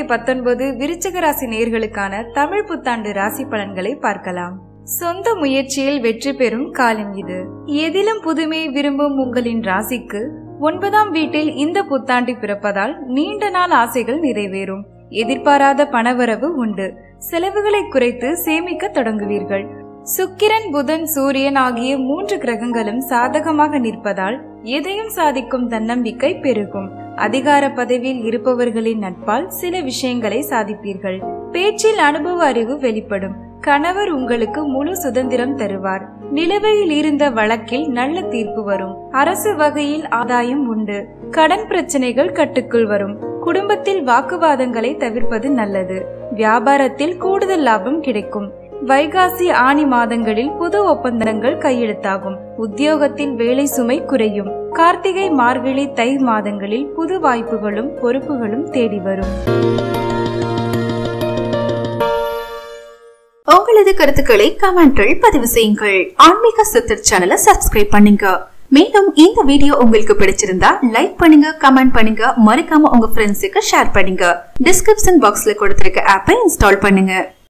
இரண்டாயிரத்தி பத்தொன்பது விருச்சக ராசி நேர்களுக்கான தமிழ் புத்தாண்டு ராசி பலன்களை பார்க்கலாம் சொந்த முயற்சியில் வெற்றி பெறும் காலம் இது எதிலும் புதுமையை விரும்பும் உங்களின் ராசிக்கு ஒன்பதாம் வீட்டில் இந்த புத்தாண்டு பிறப்பதால் நீண்ட நாள் ஆசைகள் நிறைவேறும் எதிர்பாராத பணவரவு உண்டு செலவுகளை குறைத்து சேமிக்க தொடங்குவீர்கள் சுக்கிரன் புதன் சூரியன் ஆகிய மூன்று கிரகங்களும் சாதகமாக நிற்பதால் எதையும் சாதிக்கும் தன்னம்பிக்கை பெருகும் அதிகார பதவியில் இருப்பவர்களின் நட்பால் சில விஷயங்களை சாதிப்பீர்கள் பேச்சில் அனுபவ அறிவு வெளிப்படும் கணவர் உங்களுக்கு முழு சுதந்திரம் தருவார் நிலுவையில் இருந்த வழக்கில் நல்ல தீர்ப்பு வரும் அரசு வகையில் ஆதாயம் உண்டு கடன் பிரச்சனைகள் கட்டுக்குள் வரும் குடும்பத்தில் வாக்குவாதங்களை தவிர்ப்பது நல்லது வியாபாரத்தில் கூடுதல் லாபம் கிடைக்கும் வைகாசி ஆணி மாதங்களில் புது ஒப்பந்தங்கள் கையெழுத்தாகும் உத்தியோகத்தில் வேலை சுமை குறையும் கார்த்திகை மார்கழி தை மாதங்களில் புது வாய்ப்புகளும் பொறுப்புகளும் தேடி வரும் உங்களது கருத்துக்களை கமெண்டில் பதிவு செய்யுங்கள் ஆன்மீக சித்தர் சேனலை சப்ஸ்கிரைப் பண்ணுங்க மேலும் இந்த வீடியோ உங்களுக்கு பிடிச்சிருந்தா லைக் பண்ணுங்க கமெண்ட் பண்ணுங்க மறக்காம உங்க ஃப்ரெண்ட்ஸுக்கு ஷேர் பண்ணுங்க டிஸ்கிரிப்ஷன் பாக்ஸ்ல கொடுத்திருக்க ஆப்பை இன்ஸ்டால் பண்ணுங்க